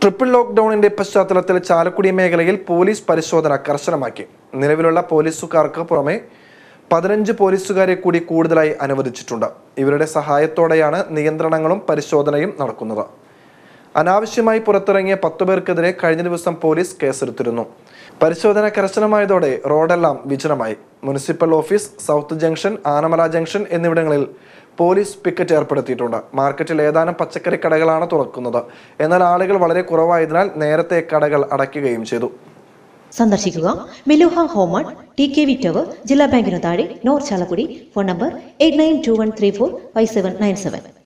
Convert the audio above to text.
triple ലോക്ക്ഡൌണിന്റെ പശ്ചാത്തലത്തിൽ ചാലക്കുടി മേഖലയിൽ police പരിശോധന കർശനമാക്കി നിലവിലുള്ള പോലീസുകാർക്ക് പുറമെ പതിനഞ്ച് പോലീസുകാരെ കൂടി കൂടുതലായി അനുവദിച്ചിട്ടുണ്ട് ഇവരുടെ സഹായത്തോടെയാണ് നിയന്ത്രണങ്ങളും പരിശോധനയും നടക്കുന്നത് അനാവശ്യമായി പുറത്തിറങ്ങിയ പത്തു പേർക്കെതിരെ കഴിഞ്ഞ ദിവസം പോലീസ് കേസെടുത്തിരുന്നു പരിശോധന കർശനമായതോടെ റോഡെല്ലാം വിജനമായി municipal office south junction Anamala junction എന്നിവിടങ്ങളിൽ പോലീസ് പിക്കറ്റ് ഏർപ്പെടുത്തിയിട്ടുണ്ട് മാർക്കറ്റിൽ ഏതാനും പച്ചക്കറി കടകളാണ് തുറക്കുന്നത് എന്നാൽ ആളുകൾ വളരെ കുറവായതിനാൽ നേരത്തെ കടകൾ അടയ്ക്കുകയും ചെയ്തു സന്ദർശിക്കുക മെലുഹ ഹോമൺ ടി കെ വി ടവർ ജില്ലാ ബാങ്കിനു താഴെ north Chalakudy phone number eight nine two one three four five seven nine seven